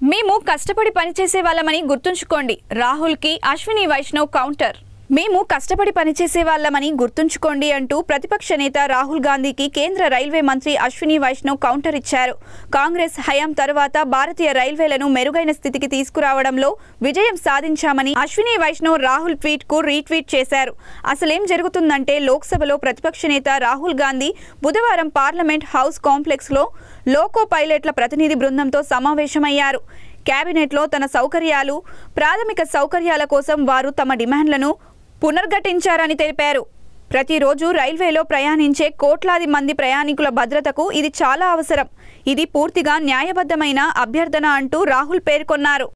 మేము కష్టపడి పనిచేసే వాళ్ళమని గుర్తుంచుకోండి రాహుల్కి అశ్విని వైష్ణవ్ కౌంటర్ మేము కష్టపడి పనిచేసే వాళ్ళమని గుర్తుంచుకోండి అంటూ ప్రతిపక్ష నేత రాహుల్ గాంధీకి కేంద్ర రైల్వే మంత్రి అశ్విని వైష్ణవ్ కౌంటర్ ఇచ్చారు కాంగ్రెస్ హయాం తర్వాత భారతీయ రైల్వేలను మెరుగైన స్థితికి తీసుకురావడంలో విజయం సాధించామని అశ్విని వైష్ణవ్ రాహుల్ ట్వీట్ కు రీట్వీట్ చేశారు అసలేం జరుగుతుందంటే లోక్సభలో ప్రతిపక్ష నేత రాహుల్ గాంధీ బుధవారం పార్లమెంట్ హౌస్ కాంప్లెక్స్ లో లోకో పైలట్ల ప్రతినిధి బృందంతో సమావేశమయ్యారు కేబినెట్లో తన సౌకర్యాలు ప్రాథమిక సౌకర్యాల కోసం వారు తమ డిమాండ్లను పునర్ఘటించారని తెలిపారు ప్రతిరోజు రైల్వేలో ప్రయాణించే కోట్లాది మంది ప్రయాణికుల భద్రతకు ఇది చాలా అవసరం ఇది పూర్తిగా న్యాయబద్ధమైన అభ్యర్థన అంటూ రాహుల్ పేర్కొన్నారు